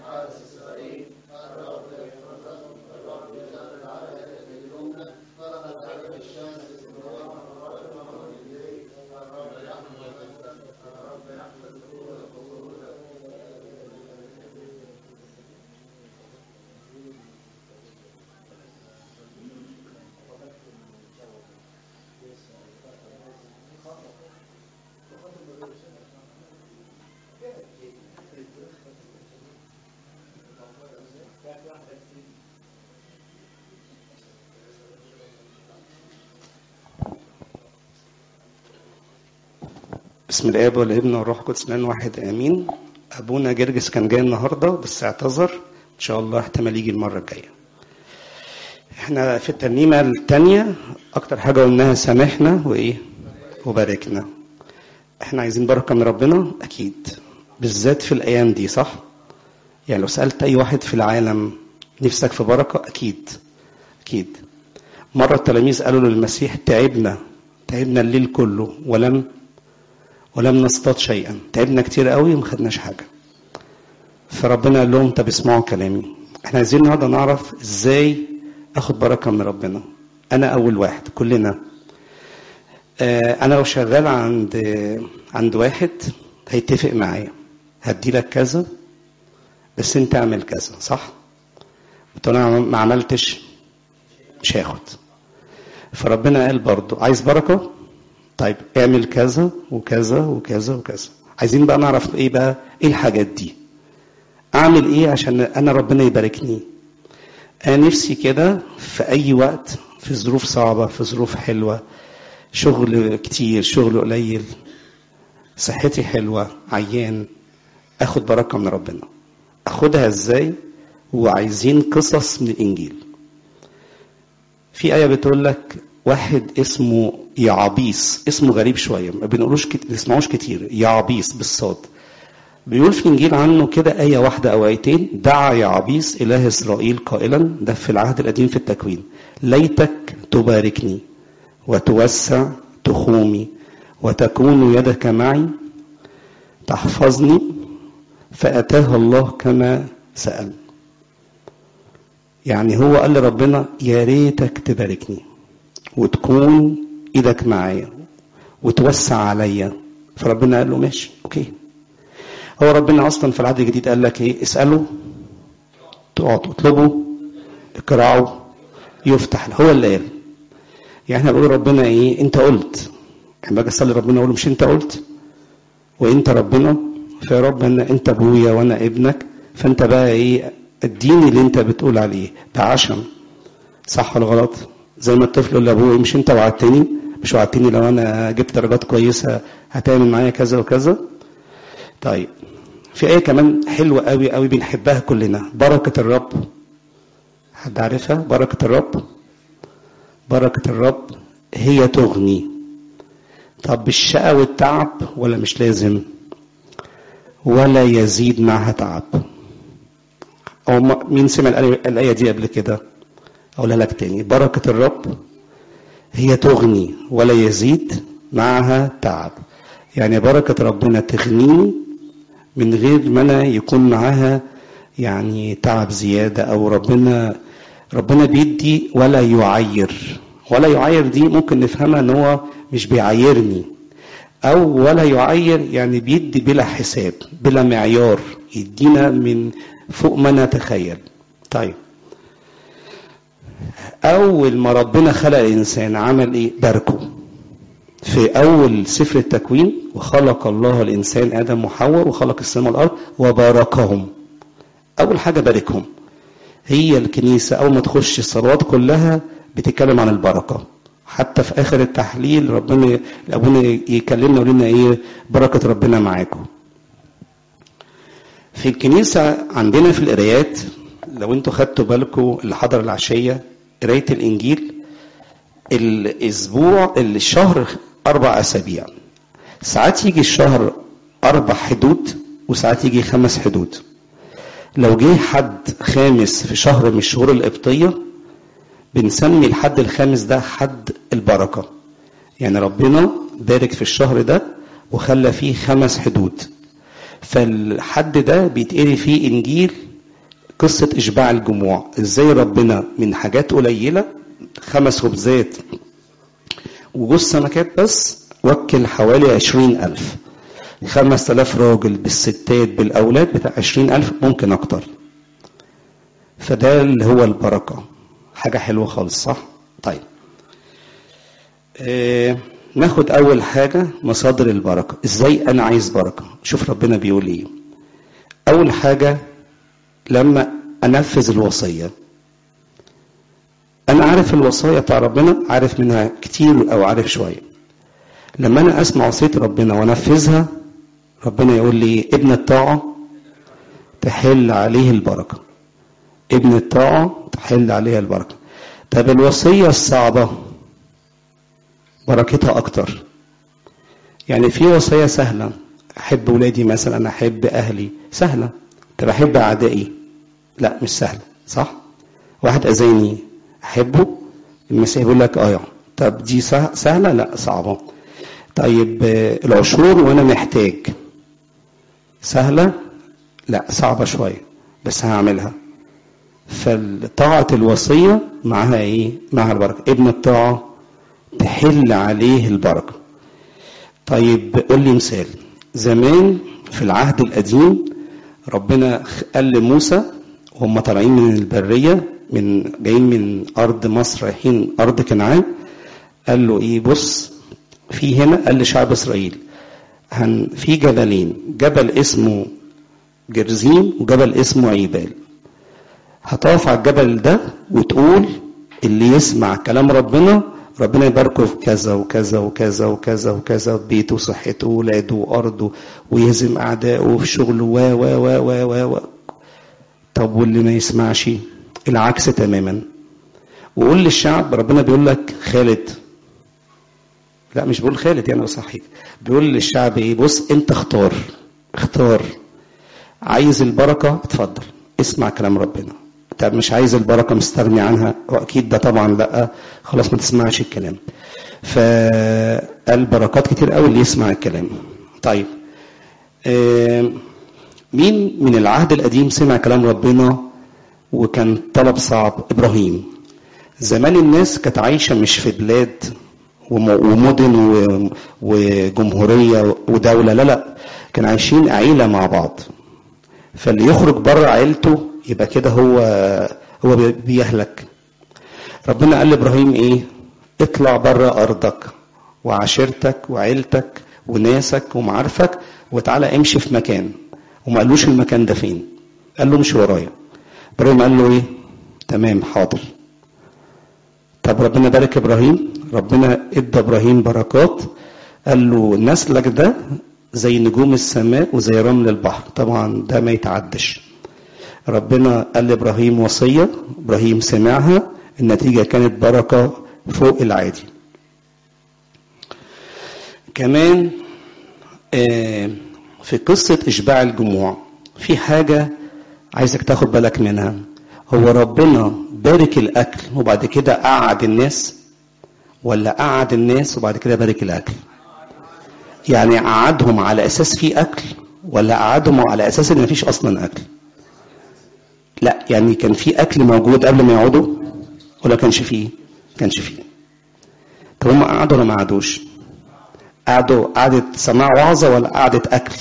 بسم الاب والابن والروح القدس الان واحد امين ابونا جرجس كان جاي النهارده بس اعتذر ان شاء الله احتمال يجي المره الجايه احنا في الترنيمه الثانيه اكتر حاجه قلناها سامحنا وايه وباركنا احنا عايزين بركه من ربنا اكيد بالذات في الايام دي صح يعني لو سالت اي واحد في العالم نفسك في بركه اكيد اكيد مره التلاميذ قالوا للمسيح تعبنا تعبنا الليل كله ولم ولم نصطاد شيئا تعبنا كتير قوي وما خدناش حاجه فربنا قال لهم طب اسمعوا كلامي احنا عايزين النهارده نعرف ازاي اخد بركه من ربنا انا اول واحد كلنا آه انا لو شغال عند عند واحد هيتفق معايا هدي لك كذا بس انت اعمل كذا صح قلت انا ما عملتش مش هاخد فربنا قال برضو عايز بركه طيب اعمل كذا وكذا وكذا وكذا عايزين بقى نعرف ايه بقى ايه الحاجات دي اعمل ايه عشان انا ربنا يباركني انا نفسي كده في اي وقت في ظروف صعبه في ظروف حلوه شغل كتير شغل قليل صحتي حلوه عيان اخد بركه من ربنا اخدها ازاي وعايزين قصص من الانجيل في ايه بتقول لك واحد اسمه يعابيس اسمه غريب شويه ما بنقولوش كت... نسمعوش كتير يعابيس بالصاد بيقول في الانجيل عنه كده ايه واحده او ايتين دعا يعابيس اله اسرائيل قائلا ده في العهد القديم في التكوين ليتك تباركني وتوسع تخومي وتكون يدك معي تحفظني فاتاه الله كما سال يعني هو قال لربنا يا ريتك تباركني وتكون ايدك معايا وتوسع عليا فربنا قال له ماشي اوكي هو ربنا اصلا في العهد الجديد قال لك ايه اسالوا تقعدوا اطلبوا اقرعوا يفتح هو اللي قال يعني احنا بنقول ربنا ايه انت قلت يعني باجي اصلي ربنا اقول له مش انت قلت وانت ربنا فيا رب انا انت ابويا وانا ابنك فانت بقى ايه اديني اللي انت بتقول عليه ده عشم صح ولا غلط؟ زي ما الطفل يقول لابوه مش انت وعدتني مش وعدتني لو انا جبت درجات كويسه هتعمل معايا كذا وكذا طيب في ايه كمان حلوه قوي قوي بنحبها كلنا بركه الرب حد عارفها بركه الرب بركه الرب هي تغني طب بالشقى والتعب ولا مش لازم ولا يزيد معها تعب او مين سمع الايه دي قبل كده أقولها لك تاني بركة الرب هي تغني ولا يزيد معها تعب يعني بركة ربنا تغنيني من غير ما أنا يكون معاها يعني تعب زيادة أو ربنا ربنا بيدي ولا يعير ولا يعير دي ممكن نفهمها ان هو مش بيعيرني او ولا يعير يعني بيدي بلا حساب بلا معيار يدينا من فوق ما نتخيل طيب أول ما ربنا خلق الإنسان عمل إيه؟ باركه. في أول سفر التكوين وخلق الله الإنسان آدم وحواء وخلق السماء والأرض وباركهم. أول حاجة باركهم. هي الكنيسة أول ما تخش الصلوات كلها بتتكلم عن البركة. حتى في آخر التحليل ربنا أبونا يكلمنا ويقول لنا إيه بركة ربنا معاكم. في الكنيسة عندنا في القرايات لو انتوا خدتوا بالكم اللي حضر العشية قراية الإنجيل الأسبوع الشهر أربع أسابيع ساعات يجي الشهر أربع حدود وساعات يجي خمس حدود لو جه حد خامس في شهر من الشهور القبطية بنسمي الحد الخامس ده حد البركة يعني ربنا بارك في الشهر ده وخلى فيه خمس حدود فالحد ده بيتقري فيه إنجيل قصة إشباع الجموع إزاي ربنا من حاجات قليلة خمس خبزات وجوز سمكات بس وكل حوالي عشرين ألف خمس تلاف راجل بالستات بالأولاد بتاع عشرين ألف ممكن أكتر فده اللي هو البركة حاجة حلوة خالص صح؟ طيب آه ناخد أول حاجة مصادر البركة إزاي أنا عايز بركة شوف ربنا بيقول إيه أول حاجة لما أنفذ الوصية أنا عارف الوصايا بتاع ربنا عارف منها كتير أو عارف شوية لما أنا أسمع وصية ربنا وأنفذها ربنا يقول لي ابن الطاعة تحل عليه البركة ابن الطاعة تحل عليها البركة طب الوصية الصعبة بركتها أكتر يعني في وصية سهلة أحب ولادي مثلا أحب أهلي سهلة طب أحب أعدائي لا مش سهلة صح واحد أذاني أحبه المسيح يقول لك آه طب دي سهلة لا صعبة طيب العشور وأنا محتاج سهلة لا صعبة شوية بس هعملها فطاعة الوصية معها ايه؟ معها البركة ابن الطاعة تحل عليه البركة طيب قول لي مثال زمان في العهد القديم ربنا قال لموسى وهم طالعين من البرية من جايين من أرض مصر رايحين أرض كنعان قال له إيه بص في هنا قال لشعب إسرائيل هن في جبلين جبل اسمه جرزيم وجبل اسمه عيبال هتقف على الجبل ده وتقول اللي يسمع كلام ربنا ربنا يباركه في كذا وكذا وكذا وكذا وكذا بيته وصحته وولاده وارضه ويهزم اعدائه في شغله و و و و و و طب واللي ما يسمعش العكس تماما وقول للشعب ربنا بيقول لك خالد لا مش بقول خالد يعني صحيح بيقول للشعب ايه بص انت اختار اختار عايز البركه اتفضل اسمع كلام ربنا طب مش عايز البركه مستغني عنها واكيد ده طبعا لا خلاص ما تسمعش الكلام فقال بركات كتير قوي اللي يسمع الكلام طيب مين من العهد القديم سمع كلام ربنا وكان طلب صعب ابراهيم زمان الناس كانت عايشه مش في بلاد ومدن وجمهوريه ودوله لا لا كانوا عايشين عيله مع بعض فاللي يخرج بره عيلته يبقى كده هو هو بيهلك ربنا قال لابراهيم ايه اطلع بره ارضك وعشيرتك وعيلتك وناسك ومعارفك وتعالى امشي في مكان وما قالوش المكان ده فين قال له امشي ورايا ابراهيم قال له ايه تمام حاضر طب ربنا بارك ابراهيم ربنا ادى ابراهيم بركات قال له نسلك ده زي نجوم السماء وزي رمل البحر طبعا ده ما يتعدش ربنا قال لابراهيم وصيه ابراهيم سمعها النتيجه كانت بركه فوق العادي كمان في قصه اشباع الجموع في حاجه عايزك تاخد بالك منها هو ربنا بارك الاكل وبعد كده قعد الناس ولا قعد الناس وبعد كده بارك الاكل يعني قعدهم على اساس في اكل ولا قعدهم على اساس ان مفيش اصلا اكل لا يعني كان في اكل موجود قبل ما يقعدوا ولا كانش فيه كانش فيه طب هم قعدوا ولا ما قعدوش قعدوا قعدة سماع وعظة ولا قعدة أكل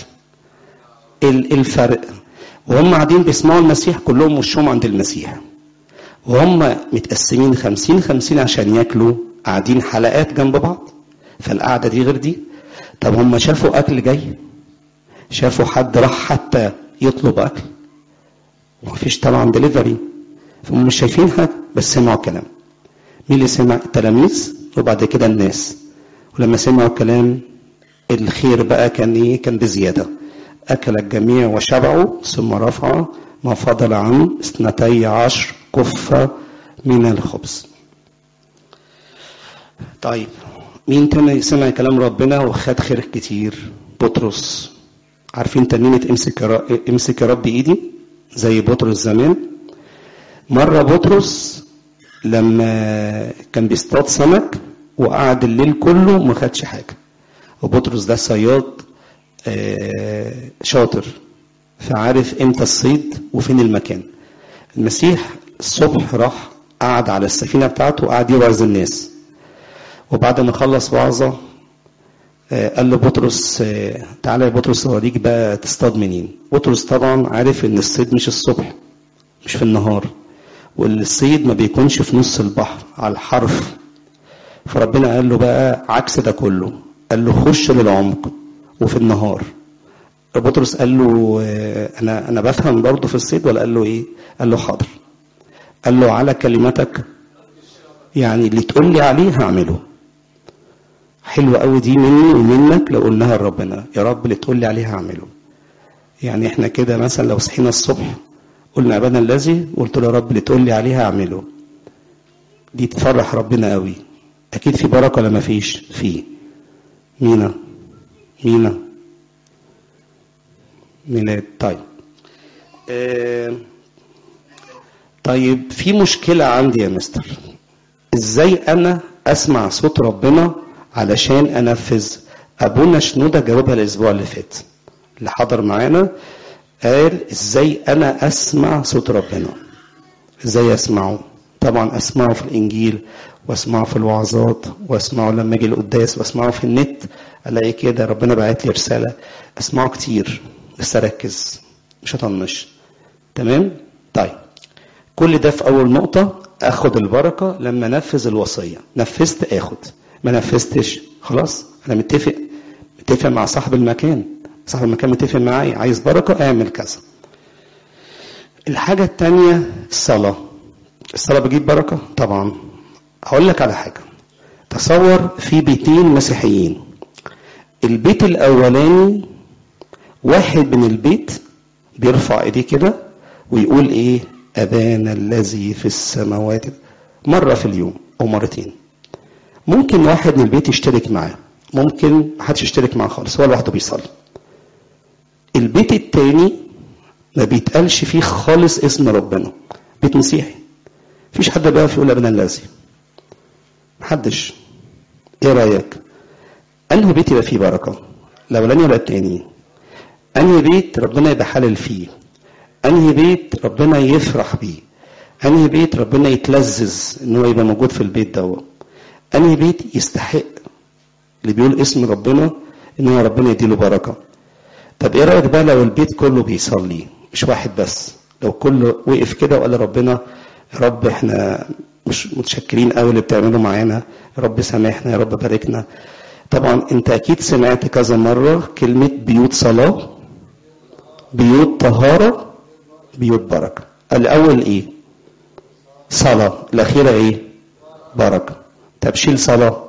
الفرق وهم قاعدين بيسمعوا المسيح كلهم وشهم عند المسيح وهم متقسمين خمسين خمسين عشان ياكلوا قاعدين حلقات جنب بعض فالقعدة دي غير دي طب هم شافوا أكل جاي شافوا حد راح حتى يطلب أكل ومفيش طبعا دليفري فهم مش شايفين حاجة بس سمعوا الكلام مين اللي سمع التلاميذ وبعد كده الناس ولما سمعوا الكلام الخير بقى كان ايه كان بزياده اكل الجميع وشبعوا ثم رفع ما فضل عن اثنتي عشر كفة من الخبز طيب مين تاني سمع كلام ربنا وخد خير كتير بطرس عارفين تنينة امسك امسك يا رب ايدي زي بطرس زمان مرة بطرس لما كان بيصطاد سمك وقعد الليل كله ما خدش حاجة وبطرس ده صياد شاطر فعارف امتى الصيد وفين المكان المسيح الصبح راح قعد على السفينة بتاعته وقعد يوعظ الناس وبعد ما خلص وعظة قال له بطرس تعالى يا بطرس اوريك بقى تصطاد منين بطرس طبعا عارف ان الصيد مش الصبح مش في النهار والصيد ما بيكونش في نص البحر على الحرف فربنا قال له بقى عكس ده كله قال له خش للعمق وفي النهار بطرس قال له انا انا بفهم برضه في الصيد ولا قال له ايه قال له حاضر قال له على كلمتك يعني اللي تقول لي عليه هعمله حلوة قوي دي مني ومنك لو قلناها لربنا يا رب اللي تقول لي عليه هعمله يعني احنا كده مثلا لو صحينا الصبح قلنا ابانا الذي قلت له يا رب اللي تقول لي عليه هعمله دي تفرح ربنا قوي اكيد في بركه ولا ما فيش في مينا مينا ميلاد طيب اه طيب في مشكله عندي يا مستر ازاي انا اسمع صوت ربنا علشان انفذ ابونا شنوده جاوبها الاسبوع اللي فات اللي حضر معانا قال ازاي انا اسمع صوت ربنا ازاي اسمعه طبعا اسمعه في الانجيل واسمعه في الوعظات واسمعه لما اجي القداس واسمعه في النت الاقي كده ربنا بعت لي رساله اسمعه كتير بس اركز مش هطنش تمام طيب كل ده في اول نقطه اخد البركه لما انفذ الوصيه نفذت اخد ما نفذتش خلاص انا متفق متفق مع صاحب المكان صاحب المكان متفق معايا عايز بركه اعمل كذا الحاجه الثانيه الصلاه الصلاه بتجيب بركه طبعا هقول لك على حاجه تصور في بيتين مسيحيين البيت الاولاني واحد من البيت بيرفع ايديه كده ويقول ايه ابانا الذي في السماوات مره في اليوم او مرتين ممكن واحد من البيت يشترك معاه ممكن محدش يشترك معاه خالص هو لوحده بيصلي البيت التاني ما بيتقالش فيه خالص اسم ربنا بيت مسيحي مفيش حد بقى يقول ابنا الذي محدش ايه رايك انهي بيت يبقى فيه بركه الاولاني ولا التاني انهي بيت ربنا يبقى حلال فيه انهي بيت ربنا يفرح بيه انهي بيت ربنا يتلذذ ان هو يبقى موجود في البيت دوت انهي بيت يستحق اللي بيقول اسم ربنا ان هو ربنا يديله بركه طب ايه رايك بقى لو البيت كله بيصلي مش واحد بس لو كله وقف كده وقال ربنا يا رب احنا مش متشكرين قوي اللي بتعمله معانا يا رب سامحنا يا رب باركنا طبعا انت اكيد سمعت كذا مره كلمه بيوت صلاه بيوت طهاره بيوت بركه الاول ايه صلاه الاخيره ايه بركه طب شيل صلاه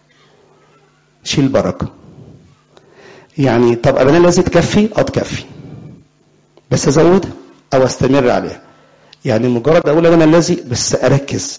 شيل بركه يعني طب ابانا لازم تكفي اه تكفي بس ازودها او استمر عليها يعني مجرد اقول ابانا الذي بس اركز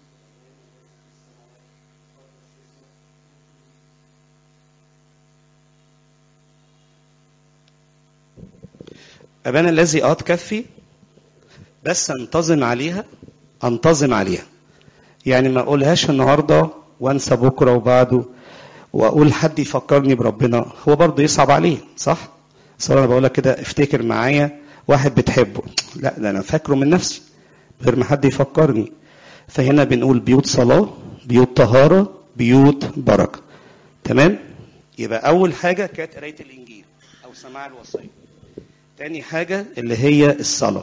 ابانا الذي اه تكفي بس انتظم عليها انتظم عليها يعني ما اقولهاش النهارده وانسى بكره وبعده واقول حد يفكرني بربنا هو برضه يصعب عليه صح؟ بس انا بقول لك كده افتكر معايا واحد بتحبه لا ده انا فاكره من نفسي غير ما حد يفكرني فهنا بنقول بيوت صلاه بيوت طهاره بيوت بركه تمام؟ يبقى اول حاجه كانت قرايه الانجيل او سماع الوصيه تاني حاجه اللي هي الصلاه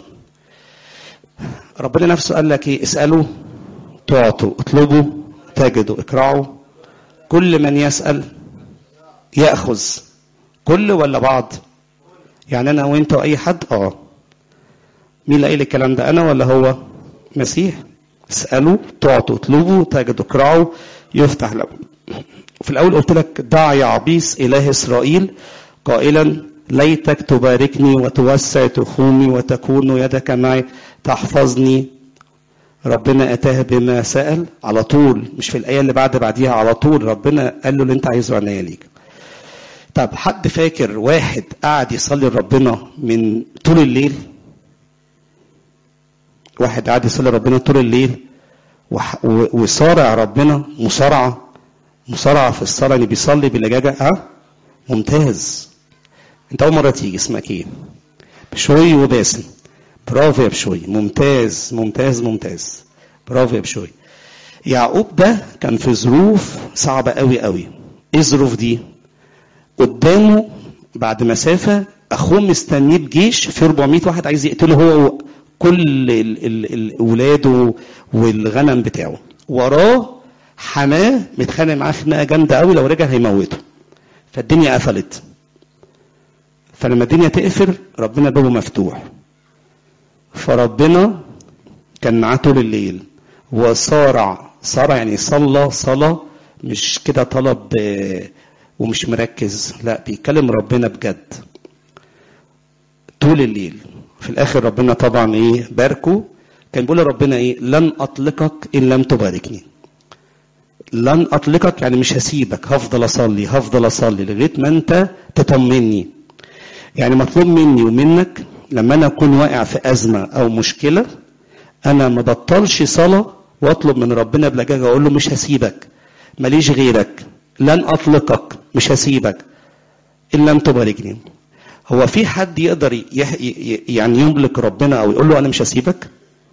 ربنا نفسه قال لك ايه اسالوا تعطوا اطلبوا تجدوا اقرعوا كل من يسأل يأخذ كل ولا بعض يعني أنا وأنت وأي حد آه مين اللي قايل الكلام ده أنا ولا هو مسيح اسألوا تعطوا اطلبوا تجدوا اقرعوا يفتح لكم في الأول قلت لك دع يا عبيس إله إسرائيل قائلا ليتك تباركني وتوسع تخومي وتكون يدك معي تحفظني ربنا اتاه بما سال على طول مش في الايه اللي بعد بعديها على طول ربنا قال له اللي انت عايزه عينيا ليك طب حد فاكر واحد قعد يصلي لربنا من طول الليل واحد قعد يصلي ربنا طول الليل وصارع ربنا مصارعه مصارعه في الصلاه اللي بيصلي بلجاجه اه ممتاز انت اول مره تيجي اسمك ايه بشوي وباسم برافو يا بشوي ممتاز ممتاز ممتاز برافو يا بشوي يعقوب ده كان في ظروف صعبة قوي قوي ايه الظروف دي قدامه بعد مسافة اخوه مستنيه بجيش في 400 واحد عايز يقتله هو كل ال- ال- ال- اولاده والغنم بتاعه وراه حماه متخانق معاه خناقه جامده قوي لو رجع هيموته فالدنيا قفلت فلما الدنيا تقفل ربنا بابه مفتوح فربنا كان معاه طول الليل وصارع صارع يعني صلى صلاة مش كده طلب آه، ومش مركز لا بيكلم ربنا بجد طول الليل في الاخر ربنا طبعا ايه باركه كان بيقول لربنا ايه لن اطلقك ان لم تباركني لن اطلقك يعني مش هسيبك هفضل اصلي هفضل اصلي لغايه ما انت تطمني يعني مطلوب مني ومنك لما انا اكون واقع في ازمه او مشكله انا ما بطلش صلاه واطلب من ربنا بلجاجه اقول له مش هسيبك ماليش غيرك لن اطلقك مش هسيبك ان لم تباركني هو في حد يقدر يح... ي- يعني يملك ربنا او يقول له انا مش هسيبك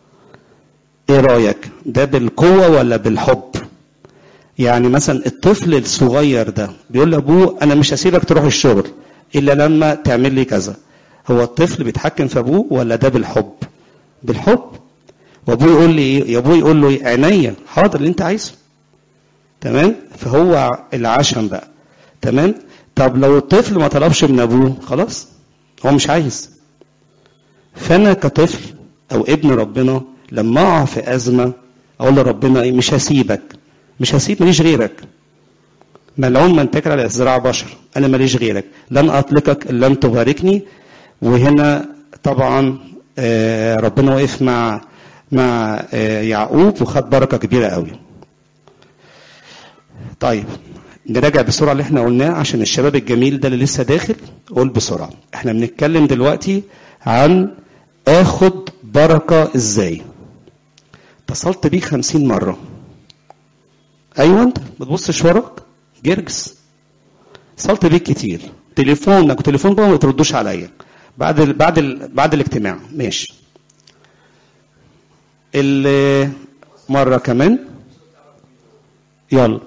ايه رايك ده بالقوه ولا بالحب يعني مثلا الطفل الصغير ده بيقول لابوه انا مش هسيبك تروح الشغل الا لما تعمل لي كذا هو الطفل بيتحكم في ابوه ولا ده بالحب بالحب وابوه يقول لي ايه يا ابوه يقول له إيه؟ عينيا حاضر اللي انت عايزه تمام فهو العشم بقى تمام طب لو الطفل ما طلبش من ابوه خلاص هو مش عايز فانا كطفل او ابن ربنا لما اقع في ازمه اقول لربنا ايه مش هسيبك مش هسيب ماليش غيرك ملعون من تكر على ازراع بشر انا ماليش غيرك لن اطلقك ان لم تباركني وهنا طبعا آه، ربنا وقف مع مع آه، يعقوب وخد بركه كبيره قوي طيب نراجع بسرعه اللي احنا قلناه عشان الشباب الجميل ده اللي لسه داخل قول بسرعه احنا بنتكلم دلوقتي عن اخد بركه ازاي اتصلت بيك خمسين مره ايوه انت ما تبصش وراك جرجس اتصلت بيك كتير تليفونك وتليفون بابا ما تردوش عليا بعد ال بعد ال بعد الاجتماع ماشي ال- مره كمان يلا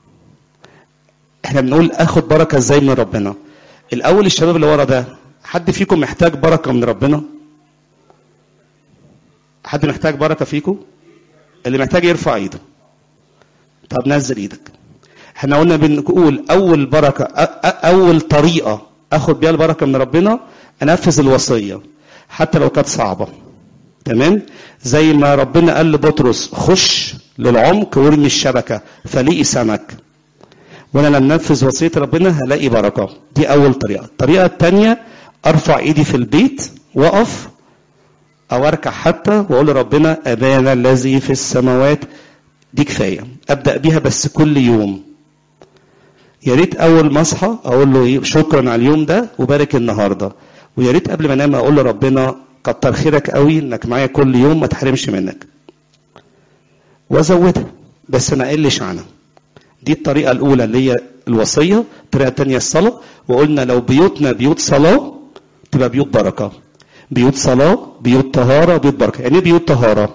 احنا بنقول اخد بركه ازاي من ربنا الاول الشباب اللي ورا ده حد فيكم محتاج بركه من ربنا حد محتاج بركه فيكم اللي محتاج يرفع ايده طب نزل ايدك احنا قلنا بنقول اول بركه أ- أ- اول طريقه اخد بيها البركه من ربنا انفذ الوصيه حتى لو كانت صعبه تمام زي ما ربنا قال لبطرس خش للعمق وارمي الشبكه فلاقي سمك وانا لما انفذ وصيه ربنا هلاقي بركه دي اول طريقه الطريقه الثانيه ارفع ايدي في البيت واقف او اركع حتى واقول لربنا ابانا الذي في السماوات دي كفايه ابدا بيها بس كل يوم يا ريت اول ما اصحى اقول له ايه شكرا على اليوم ده وبارك النهارده ويا ريت قبل ما انام اقول لربنا كتر خيرك قوي انك معايا كل يوم ما تحرمش منك وازودها بس ما اقلش عنها دي الطريقه الاولى اللي هي الوصيه الطريقه الثانيه الصلاه وقلنا لو بيوتنا بيوت صلاه تبقى بيوت بركه بيوت صلاه بيوت طهاره بيوت بركه يعني ايه بيوت طهاره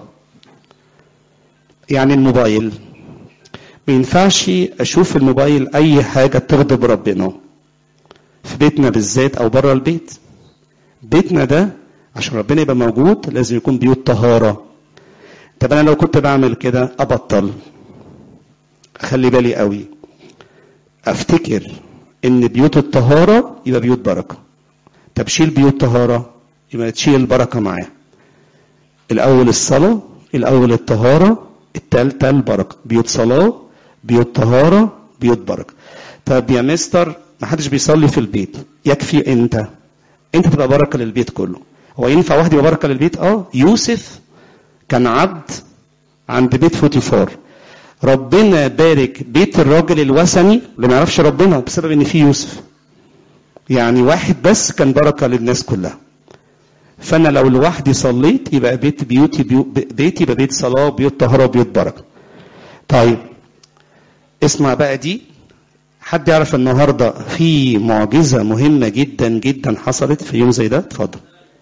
يعني الموبايل ما ينفعش اشوف الموبايل اي حاجه تغضب ربنا في بيتنا بالذات او بره البيت بيتنا ده عشان ربنا يبقى موجود لازم يكون بيوت طهاره طب انا لو كنت بعمل كده ابطل اخلي بالي قوي افتكر ان بيوت الطهاره يبقى بيوت بركه طب شيل بيوت طهاره يبقى تشيل البركه معاه الاول الصلاه الاول الطهاره التالتة البركه بيوت صلاه بيوت طهاره بيوت بركه طب يا مستر ما حدش بيصلي في البيت يكفي انت انت تبقى بركه للبيت كله هو ينفع واحد يبقى بركه للبيت اه يوسف كان عبد عند بيت فوتيفار ربنا بارك بيت الراجل الوثني اللي ما يعرفش ربنا بسبب ان فيه يوسف يعني واحد بس كان بركه للناس كلها فانا لو لوحدي صليت يبقى بيت بيوتي بيو بيتي يبقى بيت صلاه بيوت طهاره وبيوت بركه طيب اسمع بقى دي حد يعرف النهارده في معجزه مهمه جدا جدا حصلت في يوم زي ده اتفضل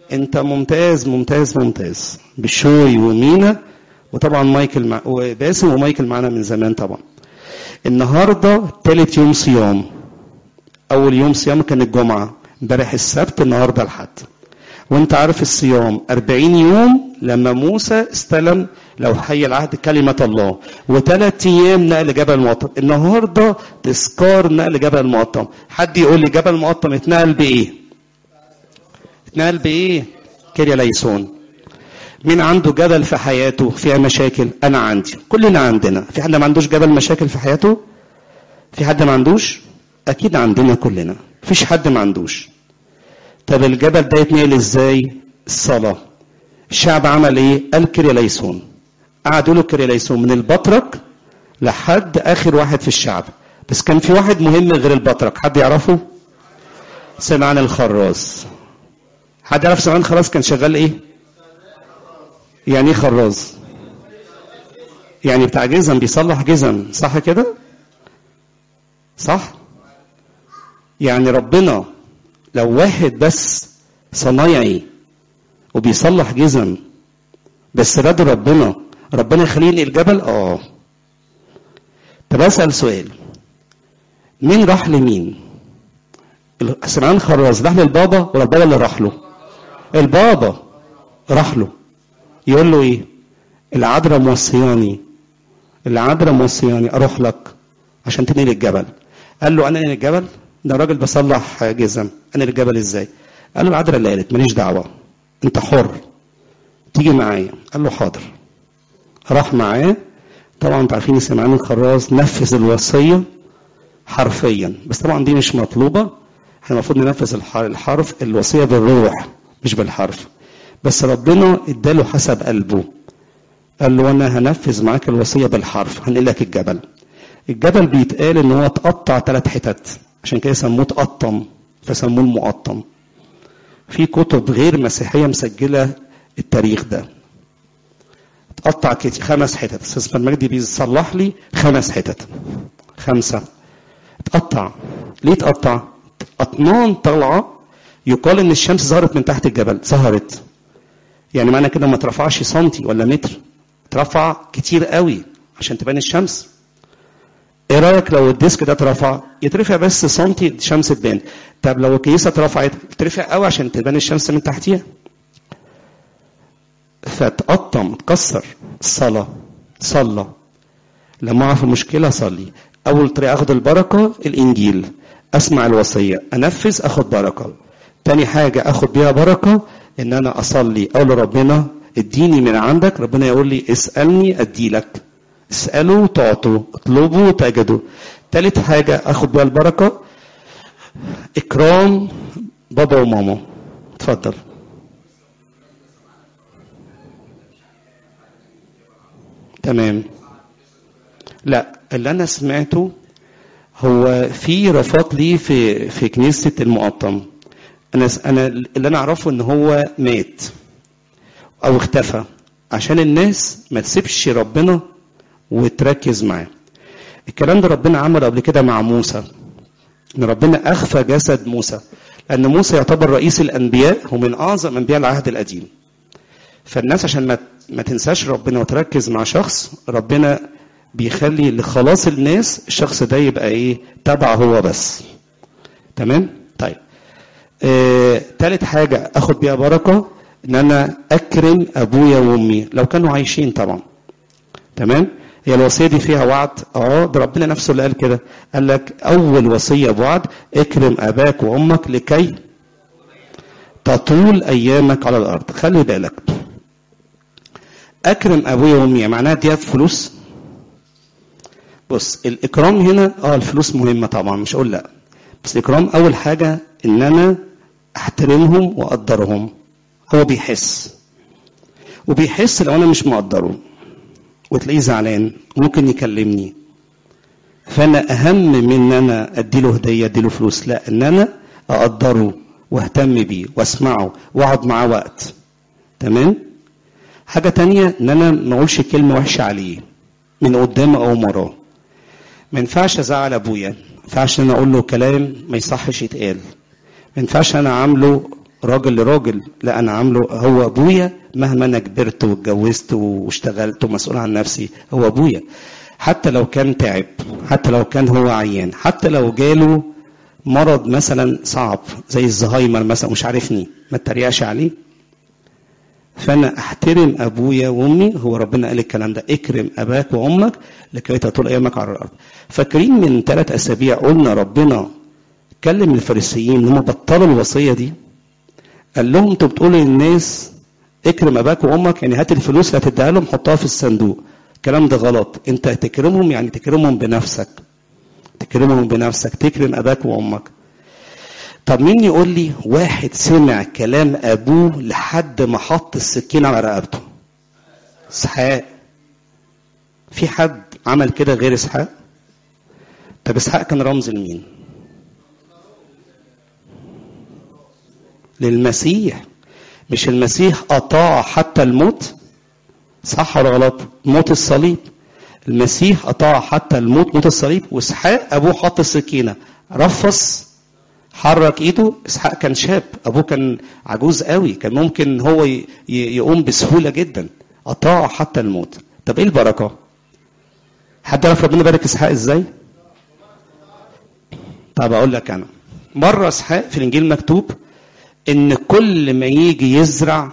انت ممتاز ممتاز ممتاز بشوي ومينا وطبعا مايكل مع... وباسم ومايكل معانا من زمان طبعا النهارده تالت يوم صيام اول يوم صيام كان الجمعه امبارح السبت النهارده الحد وانت عارف الصيام 40 يوم لما موسى استلم لو حي العهد كلمة الله وثلاث أيام نقل جبل المقطم النهاردة تذكار نقل جبل المقطم حد يقول لي جبل المقطم اتنقل بإيه اتنقل بإيه كيريا ليسون مين عنده جبل في حياته فيها مشاكل انا عندي كلنا عندنا في حد ما عندوش جبل مشاكل في حياته في حد ما عندوش اكيد عندنا كلنا مفيش حد ما عندوش طب الجبل ده يتنقل ازاي الصلاه الشعب عمل ايه قال كريليسون قعدوا له كريليسون من البطرك لحد اخر واحد في الشعب بس كان في واحد مهم غير البطرك حد يعرفه سمعان الخراز حد يعرف سمعان الخراز كان شغال ايه يعني ايه خراز يعني بتاع جزم بيصلح جزم صح كده صح يعني ربنا لو واحد بس صنايعي وبيصلح جزم بس رد ربنا ربنا يخليه ينقل الجبل اه طب اسال سؤال مين راح لمين سمعان خراز راح للبابا ولا البابا اللي راح له البابا راح له يقول له ايه العذراء موصياني العذراء موصياني اروح لك عشان تنقل الجبل قال له انا انقل الجبل ده راجل بصلح جزم انقل الجبل ازاي قال له العذراء اللي قالت ماليش دعوه انت حر تيجي معايا قال له حاضر راح معاه طبعا انتوا عارفين سمعان الخراز نفذ الوصيه حرفيا بس طبعا دي مش مطلوبه احنا المفروض ننفذ الحرف الوصيه بالروح مش بالحرف بس ربنا اداله حسب قلبه قال له انا هنفذ معاك الوصيه بالحرف هنقل لك الجبل الجبل بيتقال ان هو اتقطع ثلاث حتت عشان كده سموه تقطم فسموه المقطم في كتب غير مسيحيه مسجله التاريخ ده اتقطع كتير خمس حتت استاذ المجدي بيصلح لي خمس حتت خمسه اتقطع ليه اتقطع اطنان طالعه يقال ان الشمس ظهرت من تحت الجبل ظهرت يعني معنى كده ما ترفعش سنتي ولا متر ترفع كتير قوي عشان تبان الشمس ايه رايك لو الديسك ده اترفع يترفع بس سنتي الشمس تبان طب لو الكيسه اترفعت ترفع قوي عشان تبان الشمس من تحتيها فتقطم تكسر الصلاه صلى لما اعرف المشكله صلي اول طريقه اخد البركه الانجيل اسمع الوصيه انفذ اخد بركه تاني حاجه اخد بيها بركه ان انا اصلي اقول لربنا اديني من عندك ربنا يقول لي اسالني اديلك اسالوا تعطوا اطلبوا تجدوا تالت حاجه اخد بيها البركه اكرام بابا وماما اتفضل تمام لا اللي انا سمعته هو في رفاق ليه في في كنيسه المقطم انا انا اللي انا اعرفه ان هو مات او اختفى عشان الناس ما تسيبش ربنا وتركز معاه الكلام ده ربنا عمله قبل كده مع موسى ان ربنا اخفى جسد موسى لان موسى يعتبر رئيس الانبياء ومن اعظم انبياء العهد القديم فالناس عشان ما ما تنساش ربنا وتركز مع شخص ربنا بيخلي لخلاص الناس الشخص ده يبقى ايه تبع هو بس تمام طيب آه، تالت حاجة اخد بيها بركة ان انا اكرم ابويا وامي لو كانوا عايشين طبعا تمام هي الوصية دي فيها وعد اه ده ربنا نفسه اللي قال كده قال لك اول وصية بوعد اكرم اباك وامك لكي تطول ايامك على الارض خلي بالك اكرم ابويا وامي معناها دي فلوس بص الاكرام هنا اه الفلوس مهمه طبعا مش اقول لا بس الاكرام اول حاجه ان انا احترمهم واقدرهم هو بيحس وبيحس لو انا مش مقدره وتلاقيه زعلان ممكن يكلمني فانا اهم من ان انا اديله هديه اديله فلوس لا ان انا اقدره واهتم بيه واسمعه واقعد معاه وقت تمام حاجه تانية ان انا ما اقولش كلمه وحشه عليه من قدامه او وراه ما ينفعش ازعل ابويا ما ينفعش انا اقول له كلام ما يصحش يتقال ما ينفعش انا عامله راجل لراجل لا انا عامله هو ابويا مهما انا كبرت واتجوزت واشتغلت ومسؤول عن نفسي هو ابويا حتى لو كان تعب حتى لو كان هو عيان حتى لو جاله مرض مثلا صعب زي الزهايمر مثلا مش عارفني ما اتريقش عليه فانا احترم ابويا وامي هو ربنا قال الكلام ده اكرم اباك وامك لكي تطول ايامك على الارض فاكرين من ثلاث اسابيع قلنا ربنا كلم الفارسيين ان هم بطلوا الوصيه دي قال لهم انتوا بتقولوا للناس اكرم اباك وامك يعني هات الفلوس اللي هتديها لهم حطها في الصندوق الكلام ده غلط انت تكرمهم يعني تكرمهم بنفسك تكرمهم بنفسك تكرم اباك وامك طب مين يقول لي واحد سمع كلام ابوه لحد ما حط السكين على رقبته اسحاق في حد عمل كده غير اسحاق طب اسحاق كان رمز لمين للمسيح مش المسيح اطاع حتى الموت صح ولا غلط موت الصليب المسيح اطاع حتى الموت موت الصليب واسحاق ابوه حط السكينه رفص حرك ايده اسحاق كان شاب ابوه كان عجوز قوي كان ممكن هو يقوم بسهوله جدا اطاع حتى الموت طب ايه البركه حد يعرف ربنا بارك اسحاق ازاي طب اقول لك انا مره اسحاق في الانجيل مكتوب ان كل ما يجي يزرع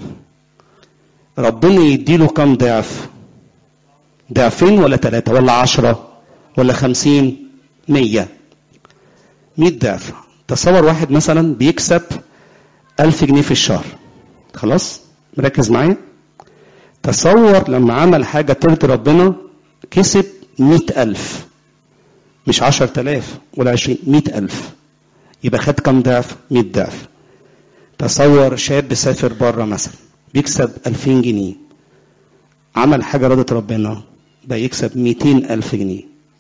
ربنا يديله كم ضعف ضعفين ولا ثلاثة ولا عشرة ولا خمسين مية مية ضعف تصور واحد مثلا بيكسب ألف جنيه في الشهر خلاص مركز معايا تصور لما عمل حاجة ترضي ربنا كسب مئة ألف مش عشر تلاف ولا عشرين مئة ألف يبقى خد كم ضعف مئة ضعف تصور شاب سافر بره مثلا بيكسب ألفين جنيه عمل حاجة رضت ربنا بقى يكسب ميتين ألف جنيه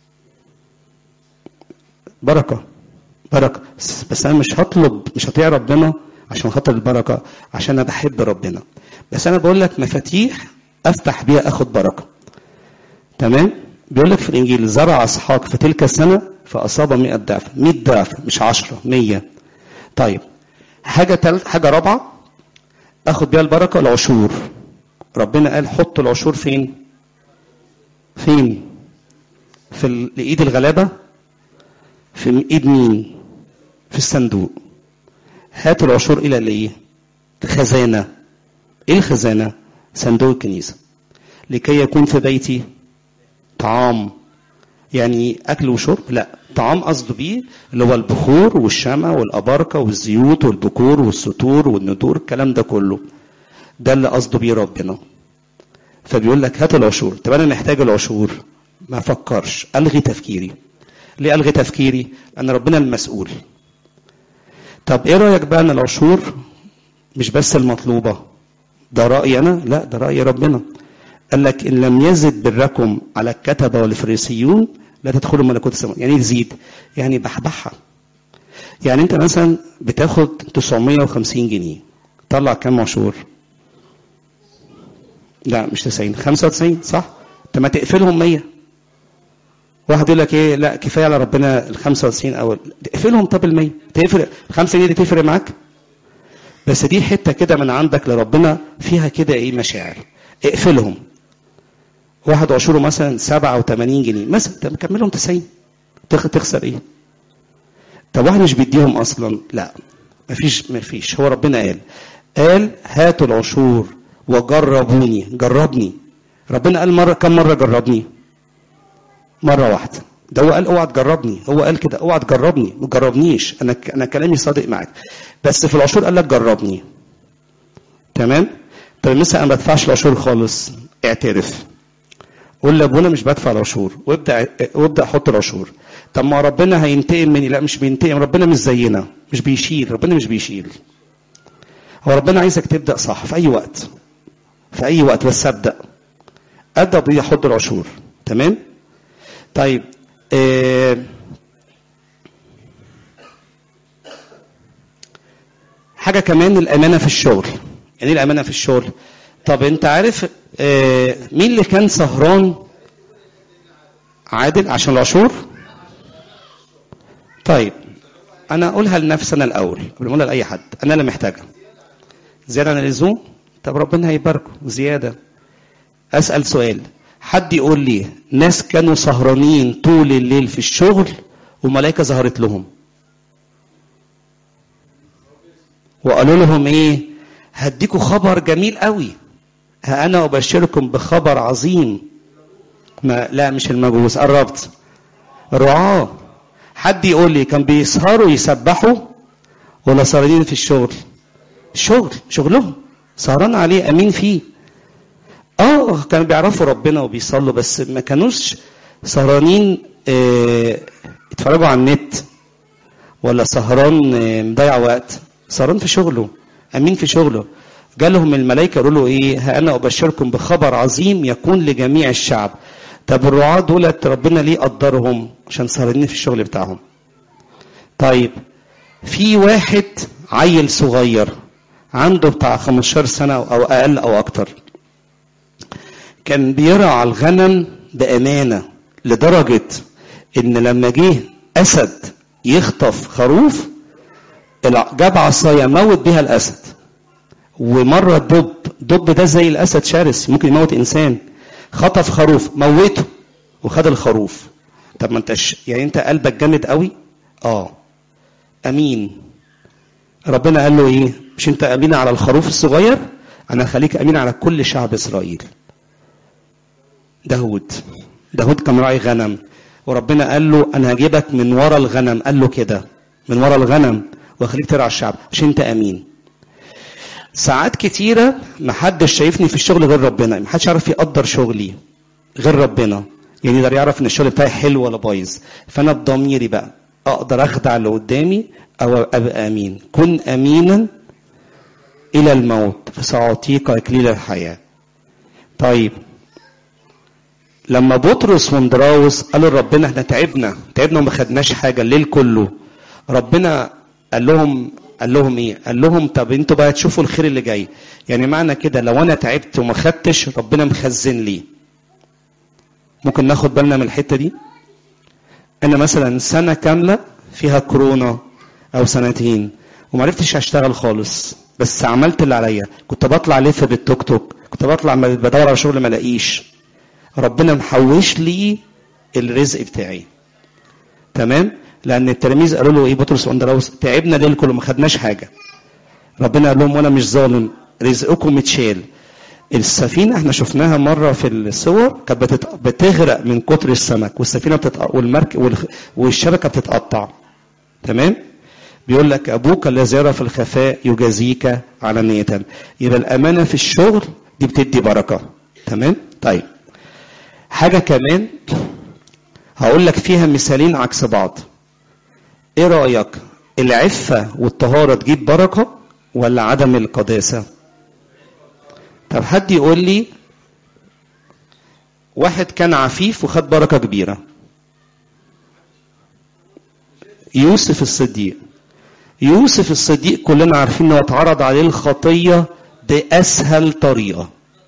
بركة بركة بس أنا مش هطلب مش هطيع ربنا عشان خاطر البركة عشان أنا بحب ربنا بس أنا بقول لك مفاتيح أفتح بيها أخد بركة تمام بيقول لك في الإنجيل زرع إسحاق في تلك السنة فأصاب مئة ضعف مئة ضعف مش عشرة مية طيب حاجة تالت حاجة رابعة اخد بيها البركه العشور ربنا قال حط العشور فين فين في ايد الغلابه في ايد مين في الصندوق هات العشور الى الايه الخزانه ايه الخزانه صندوق الكنيسه لكي يكون في بيتي طعام يعني اكل وشرب لا طعام قصده بيه اللي هو البخور والشمع والاباركه والزيوت والبكور والستور والندور الكلام ده كله ده اللي قصده بيه ربنا فبيقول لك هات العشور طب انا محتاج العشور ما افكرش الغي تفكيري ليه الغي تفكيري لان ربنا المسؤول طب ايه رايك بقى ان العشور مش بس المطلوبه ده رايي انا لا ده راي ربنا قال لك ان لم يزد بركم على الكتبه والفريسيون لا تدخلوا ملكوت السماء يعني تزيد يعني بحبحها يعني انت مثلا بتاخد 950 جنيه طلع كام عشور لا مش 90 95 صح انت ما تقفلهم 100 واحد يقول لك ايه لا كفايه على ربنا ال 95 او اقفلهم طب ال 100 تفرق ال 5 جنيه دي تفرق معاك بس دي حته كده من عندك لربنا فيها كده ايه مشاعر اقفلهم واحد عشوره مثلا 87 جنيه مثلا انت مكملهم 90 تخسر ايه؟ طب واحد مش بيديهم اصلا لا مفيش مفيش هو ربنا قال قال هاتوا العشور وجربوني جربني ربنا قال مره كم مره جربني؟ مره واحده ده هو قال اوعى تجربني هو قال كده اوعى تجربني ما تجربنيش انا انا كلامي صادق معاك بس في العشور قال لك جربني تمام طب مثلا انا ما بدفعش العشور خالص اعترف قول لابونا مش بدفع العشور وابدا وابدا حط العشور طب ما ربنا هينتقم مني لا مش بينتقم ربنا مش زينا مش بيشيل ربنا مش بيشيل هو ربنا عايزك تبدا صح في اي وقت في اي وقت بس ابدا ابدا بيه احط العشور تمام طيب آه حاجه كمان الامانه في الشغل يعني ايه الامانه في الشغل طب انت عارف آه مين اللي كان سهران عادل عشان العشور طيب انا اقولها لنفسي انا الاول قبل ما اقولها لاي حد انا اللي محتاجها زياده عن اللزوم طب ربنا هيباركه زياده اسال سؤال حد يقول لي ناس كانوا سهرانين طول الليل في الشغل وملائكه ظهرت لهم وقالوا لهم ايه هديكوا خبر جميل قوي ها انا ابشركم بخبر عظيم ما لا مش المجوس قربت رعاه حد يقول لي كان بيسهروا يسبحوا ولا سهرانين في الشغل الشغل شغلهم سهران عليه امين فيه اه كانوا بيعرفوا ربنا وبيصلوا بس ما كانوش سهرانين اه يتفرجوا على النت ولا سهران اه مضيع وقت سهران في شغله امين في شغله جالهم الملائكه يقولوا له ايه ها انا ابشركم بخبر عظيم يكون لجميع الشعب طب الرعاة دولت ربنا ليه قدرهم عشان سهرانين في الشغل بتاعهم طيب في واحد عيل صغير عنده بتاع 15 سنة أو أقل أو أكتر كان بيرعى الغنم بأمانة لدرجة إن لما جه أسد يخطف خروف جاب عصاية موت بيها الأسد ومرة دب دب ده زي الأسد شرس ممكن يموت إنسان خطف خروف موته وخد الخروف طب ما انتش يعني انت قلبك جامد قوي اه امين ربنا قال له ايه مش انت امين على الخروف الصغير انا هخليك امين على كل شعب اسرائيل داود داود كان راعي غنم وربنا قال له انا هجيبك من ورا الغنم قال له كده من ورا الغنم واخليك ترعى الشعب عشان انت امين ساعات كتيرة محدش شايفني في الشغل غير ربنا محدش يعرف يقدر شغلي غير ربنا يعني يقدر يعرف ان الشغل بتاعي حلو ولا بايظ فانا بضميري بقى اقدر اخدع اللي قدامي او ابقى امين كن امينا الى الموت فساعطيك اكليل الحياه طيب لما بطرس واندراوس قالوا لربنا احنا تعبنا تعبنا وما خدناش حاجه الليل كله ربنا قال لهم قال لهم ايه قال لهم طب انتوا بقى تشوفوا الخير اللي جاي يعني معنى كده لو انا تعبت وما خدتش ربنا مخزن لي ممكن ناخد بالنا من الحته دي انا مثلا سنه كامله فيها كورونا او سنتين وما عرفتش اشتغل خالص بس عملت اللي عليا كنت بطلع الف بالتوك توك كنت بطلع بدور على شغل ما الاقيش ربنا محوش لي الرزق بتاعي تمام لان التلاميذ قالوا له ايه بطرس واندراوس تعبنا ليل كله ما خدناش حاجه ربنا قال لهم وانا مش ظالم رزقكم اتشال السفينه احنا شفناها مره في الصور كانت بتغرق من كتر السمك والسفينه بتتق... والمرك والشبكه بتتقطع تمام بيقول لك ابوك الذي يرى في الخفاء يجازيك علانية يبقى الامانه في الشغل دي بتدي بركه تمام طيب حاجه كمان هقول لك فيها مثالين عكس بعض ايه رايك العفه والطهاره تجيب بركه ولا عدم القداسه طب حد يقول لي واحد كان عفيف وخد بركه كبيره يوسف الصديق يوسف الصديق كلنا عارفين انه اتعرض عليه الخطيه باسهل طريقه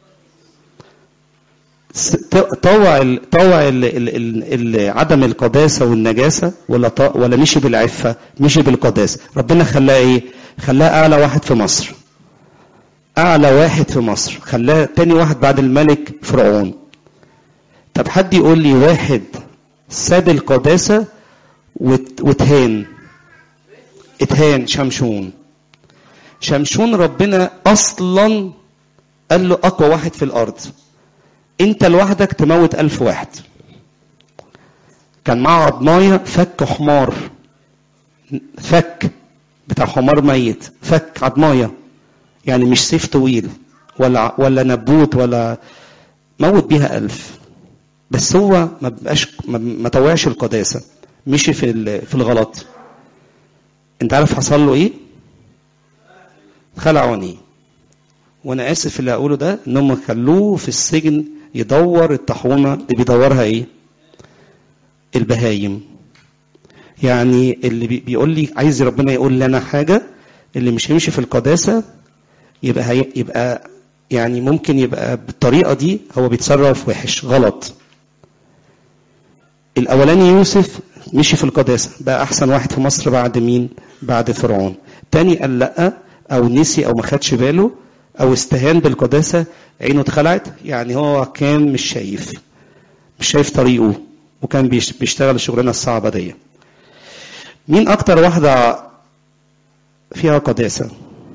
طوع ال طوع ال ال ال عدم القداسه والنجاسه ولا ولا مشي بالعفه مشي بالقداسه ربنا خلاه ايه خلاه اعلى واحد في مصر اعلى واحد في مصر خلاه تاني واحد بعد الملك فرعون طب حد يقول لي واحد ساب القداسه واتهان اتهان شمشون شمشون ربنا اصلا قال له اقوى واحد في الارض انت لوحدك تموت الف واحد كان معاه عضماية فك حمار فك بتاع حمار ميت فك عضماية يعني مش سيف طويل ولا ولا نبوت ولا موت بيها ألف بس هو ما بقاش ما طوعش القداسة مشي في في الغلط انت عارف حصل له ايه خلعوني وانا اسف اللي اقوله ده انهم خلوه في السجن يدور الطاحونه اللي بيدورها ايه البهايم يعني اللي بيقول لي عايز ربنا يقول لي انا حاجه اللي مش هيمشي في القداسه يبقى هي يبقى يعني ممكن يبقى بالطريقه دي هو بيتصرف وحش غلط الاولاني يوسف مشي في القداسة بقى أحسن واحد في مصر بعد مين بعد فرعون تاني قال لأ أو نسي أو ما خدش باله أو استهان بالقداسة عينه اتخلعت يعني هو كان مش شايف مش شايف طريقه وكان بيشتغل الشغلانة الصعبة دي مين أكتر واحدة فيها قداسة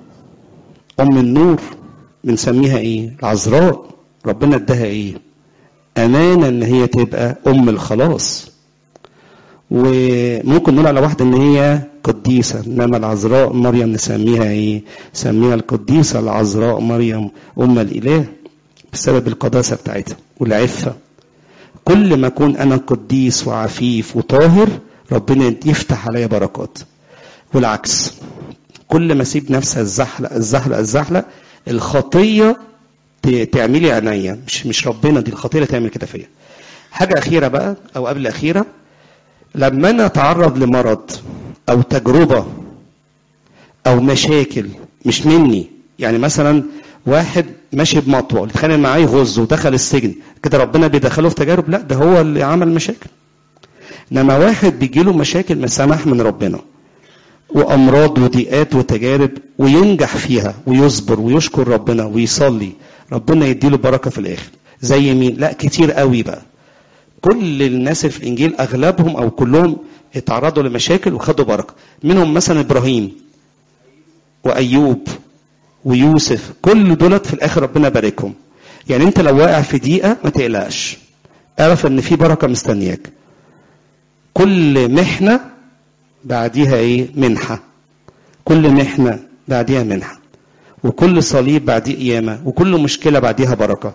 أم النور بنسميها إيه العذراء ربنا اداها إيه أمانة إن هي تبقى أم الخلاص وممكن نقول على واحدة إن هي قديسة إنما العذراء مريم نسميها إيه؟ نسميها القديسة العذراء مريم أم الإله بسبب القداسة بتاعتها والعفة كل ما أكون أنا قديس وعفيف وطاهر ربنا يفتح عليا بركات والعكس كل ما اسيب نفسي الزحلق الزحلق الزحلق الخطيه تعملي عينيا مش مش ربنا دي الخطيه اللي تعمل كده فيا حاجه اخيره بقى او قبل الاخيره لما انا اتعرض لمرض او تجربه او مشاكل مش مني يعني مثلا واحد ماشي بمطوه اللي اتخانق معاه يغز ودخل السجن كده ربنا بيدخله في تجارب لا ده هو اللي عمل مشاكل انما واحد بيجي له مشاكل من سماح من ربنا وامراض وضيقات وتجارب وينجح فيها ويصبر ويشكر ربنا ويصلي ربنا يديله بركه في الاخر زي مين لا كتير قوي بقى كل الناس في الانجيل اغلبهم او كلهم اتعرضوا لمشاكل وخدوا بركه منهم مثلا ابراهيم وايوب ويوسف كل دولت في الاخر ربنا باركهم يعني انت لو واقع في ضيقه ما تقلقش اعرف ان في بركه مستنياك كل محنه بعديها ايه منحه كل محنه بعديها منحه وكل صليب بعديه قيامه وكل مشكله بعديها بركه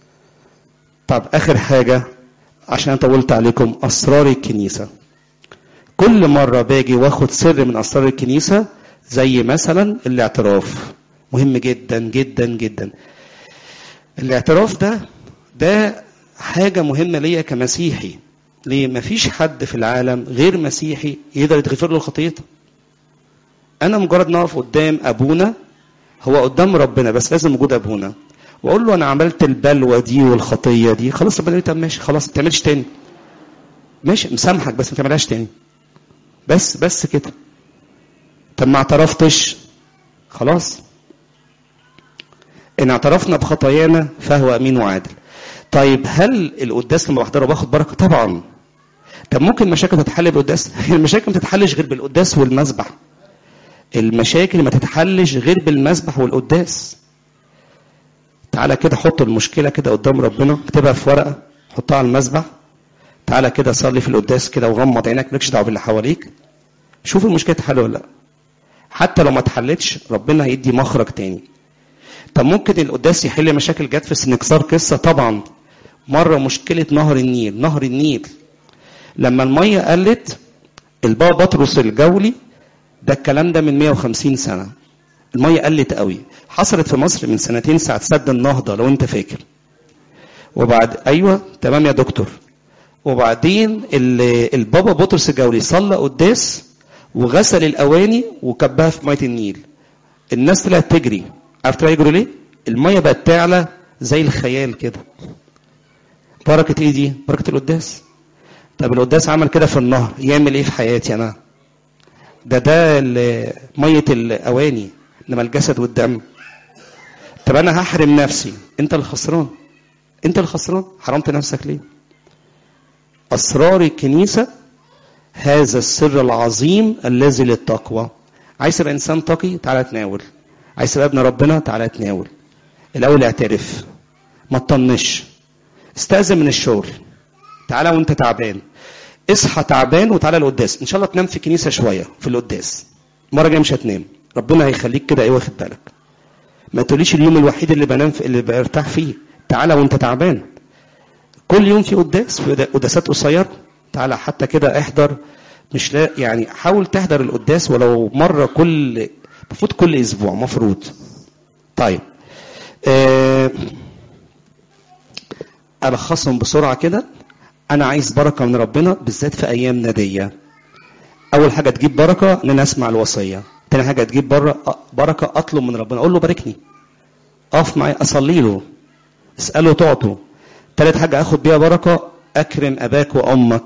طب اخر حاجه عشان طولت عليكم اسرار الكنيسه كل مره باجي واخد سر من اسرار الكنيسه زي مثلا الاعتراف مهم جدا جدا جدا الاعتراف ده ده حاجه مهمه ليا كمسيحي ليه مفيش حد في العالم غير مسيحي يقدر يتغفر له خطيته انا مجرد نقف قدام ابونا هو قدام ربنا بس لازم وجود ابونا واقول له انا عملت البلوه دي والخطيه دي خلاص ربنا طب ماشي خلاص ما تعملش تاني ماشي مسامحك بس ما تعملهاش تاني بس بس كده طب ما اعترفتش خلاص ان اعترفنا بخطايانا فهو امين وعادل طيب هل القداس لما بحضره باخد بركه طبعا طب ممكن مشاكل تتحل بالقداس المشاكل ما تتحلش غير بالقداس والمسبح المشاكل ما تتحلش غير بالمسبح والقداس تعالى كده حط المشكله كده قدام ربنا اكتبها في ورقه حطها على المسبح تعالى كده صلي في القداس كده وغمض عينك مالكش دعوه باللي حواليك شوف المشكله تتحل ولا لا حتى لو ما اتحلتش ربنا هيدي مخرج تاني طب ممكن القداس يحل مشاكل جت في سنكسار قصه طبعا مره مشكله نهر النيل نهر النيل لما الميه قلت البابا بطرس الجولي ده الكلام ده من 150 سنه الميه قلت قوي حصلت في مصر من سنتين ساعه سد النهضه لو انت فاكر وبعد ايوه تمام يا دكتور وبعدين البابا بطرس الجولي صلى قداس وغسل الاواني وكبها في ميه النيل الناس طلعت تجري عارف طلعوا يجروا ليه؟ الميه بقت تعلى زي الخيال كده بركه ايه دي؟ بركه القداس طب القداس عمل كده في النهر يعمل ايه في حياتي انا؟ ده ده ميه الاواني انما الجسد والدم طب انا هحرم نفسي انت الخسران انت الخسران حرمت نفسك ليه اسرار الكنيسه هذا السر العظيم الذي للتقوى عايز تبقى انسان تقي تعالى تناول عايز تبقى ابن ربنا تعالى تناول الاول اعترف ما تطنش استاذن من الشغل تعالى وانت تعبان اصحى تعبان وتعالى القداس ان شاء الله تنام في الكنيسه شويه في القداس المره الجايه مش هتنام ربنا هيخليك كده ايه واخد بالك ما تقوليش اليوم الوحيد اللي بنام في اللي برتاح فيه تعالى وانت تعبان كل يوم في قداس في قداسات قصيره تعالى حتى كده احضر مش لا يعني حاول تحضر القداس ولو مره كل المفروض كل اسبوع مفروض طيب آه الخصهم بسرعه كده انا عايز بركه من ربنا بالذات في ايامنا دي اول حاجه تجيب بركه ان انا اسمع الوصيه تاني حاجه تجيب بره بركه اطلب من ربنا اقول له باركني اقف معايا اصلي له اساله تعطه تالت حاجه اخد بيها بركه اكرم اباك وامك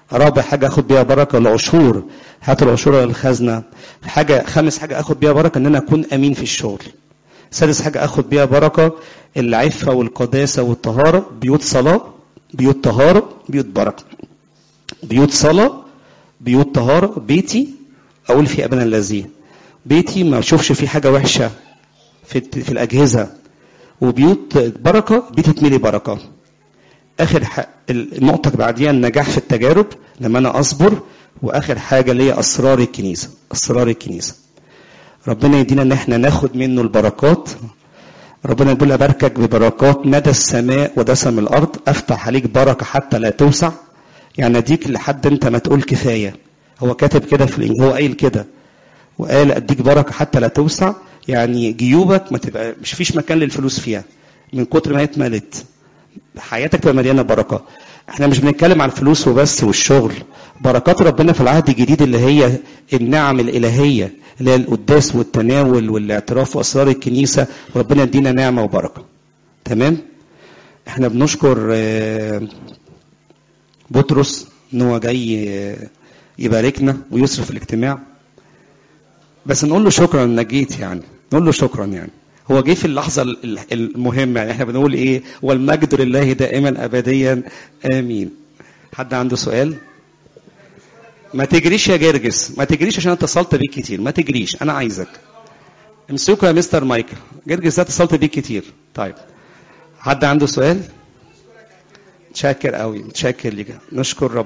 رابع حاجة اخد بيها بركة العشور هات العشور للخزنة حاجة خامس حاجة اخد بيها بركة ان انا اكون امين في الشغل سادس حاجة اخد بيها بركة العفة والقداسة والطهارة بيوت صلاة بيوت طهارة بيوت بركة بيوت صلاة بيوت طهارة بيتي اقول في ابنا الذي بيتي ما اشوفش فيه حاجة وحشة في في الاجهزة وبيوت بركة بيتي تملي بركة اخر ح... النقطة اللي بعديها النجاح في التجارب لما انا اصبر واخر حاجة اللي هي اسرار الكنيسة اسرار الكنيسة ربنا يدينا ان احنا ناخد منه البركات ربنا يقول اباركك ببركات مدى السماء ودسم الارض افتح عليك بركة حتى لا توسع يعني اديك لحد انت ما تقول كفاية هو كاتب كده في الانجيل هو قايل كده وقال اديك بركة حتى لا توسع يعني جيوبك ما تبقى مش فيش مكان للفلوس فيها من كتر ما هي اتملت حياتك تبقى مليانه بركه احنا مش بنتكلم عن الفلوس وبس والشغل بركات ربنا في العهد الجديد اللي هي النعم الالهيه اللي هي القداس والتناول والاعتراف واسرار الكنيسه وربنا يدينا نعمه وبركه تمام احنا بنشكر آه، بطرس ان هو جاي آه، يباركنا ويصرف الاجتماع بس نقول له شكرا انك جيت يعني نقول له شكرا يعني هو جه في اللحظة ال- المهمة يعني احنا بنقول ايه والمجد لله دائما ابديا امين حد عنده سؤال ما تجريش يا جرجس ما تجريش عشان اتصلت بيك كتير ما تجريش انا عايزك امسكوا يا مستر مايكل جرجس ده اتصلت بيك كتير طيب حد عنده سؤال متشكر قوي متشكر ليك نشكر رب